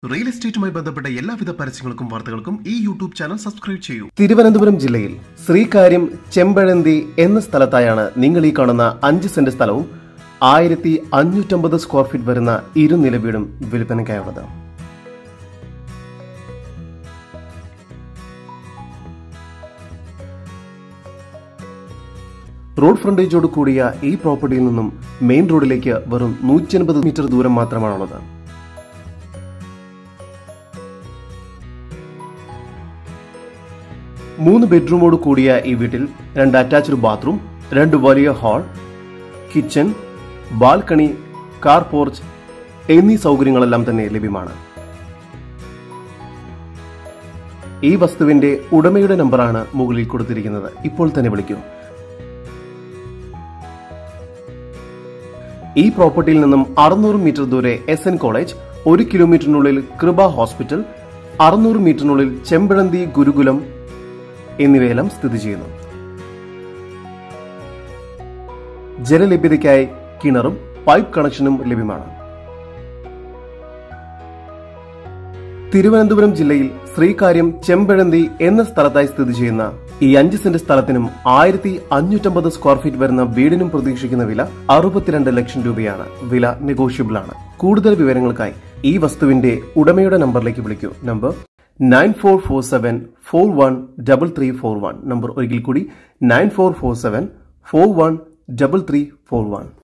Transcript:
real എസ്റ്റേറ്റുമായി ബന്ധപ്പെട്ട എല്ലാവിധ പരസ്യങ്ങൾക്കും വാർത്തകൾക്കും ഈ യൂട്യൂബ് ചാനൽ സബ്സ്ക്രൈബ് ചെയ്യൂ തിരുവനന്തപുരം ജില്ലയിൽ ശ്രീകാര്യം ചെമ്പഴന്തി എന്ന സ്ഥലത്തായാണ് നിങ്ങൾ ഈ കാണുന്ന അഞ്ച് സെന്റ് സ്ഥലവും ആയിരത്തി അഞ്ഞൂറ്റമ്പത് സ്ക്വയർ ഫീറ്റ് വരുന്ന ഇരുനില വീടും വിൽപ്പനയ്ക്കായുള്ളത് റോഡ് ഫ്രണ്ടേജോട് കൂടിയ ഈ പ്രോപ്പർട്ടിയിൽ നിന്നും മെയിൻ റോഡിലേക്ക് വെറും നൂറ്റി അൻപത് മീറ്റർ ദൂരം മാത്രമാണുള്ളത് മൂന്ന് ബെഡ്റൂമോട് കൂടിയ ഈ വീട്ടിൽ രണ്ട് അറ്റാച്ച്ഡ് ബാത്റൂം രണ്ട് വലിയ hall kitchen balcony car porch എന്നീ സൗകര്യങ്ങളെല്ലാം തന്നെ ലഭ്യമാണ് ഈ വസ്തുവിന്റെ ഉടമയുടെ നമ്പറാണ് മുകളിൽ കൊടുത്തിരിക്കുന്നത് ഇപ്പോൾ തന്നെ വിളിക്കൂ ഈ പ്രോപ്പർട്ടിയിൽ നിന്നും അറുന്നൂറ് മീറ്റർ ദൂരെ എസ് എൻ കോളേജ് ഒരു കിലോമീറ്ററിനുള്ളിൽ കൃപ ഹോസ്പിറ്റൽ അറുന്നൂറ് മീറ്ററിനുള്ളിൽ ചെമ്പഴന്തി ഗുരുകുലം എന്നിവയെല്ലാം സ്ഥിതി ചെയ്യുന്നു ജലലഭ്യതയ്ക്കായി കിണറും പൈപ്പ് കണക്ഷനും ലഭ്യമാണ് തിരുവനന്തപുരം ജില്ലയിൽ ശ്രീകാര്യം ചെമ്പഴന്തി എന്ന സ്ഥലത്തായി സ്ഥിതി ചെയ്യുന്ന ഈ അഞ്ച് സെന്റ് സ്ഥലത്തിനും ആയിരത്തി അഞ്ഞൂറ്റമ്പത് സ്ക്വയർ ഫീറ്റ് വരുന്ന വീടിനും പ്രതീക്ഷിക്കുന്ന വില അറുപത്തിരണ്ട് ലക്ഷം രൂപയാണ് വില നെഗോഷ്യബിൾ ആണ് കൂടുതൽ വിവരങ്ങൾക്കായി ഈ വസ്തുവിന്റെ ഉടമയുടെ നമ്പറിലേക്ക് വിളിക്കൂ number nine four four seven four one double three four one number ഒരിക്കൽ കൂടി nine four four seven four one double three four one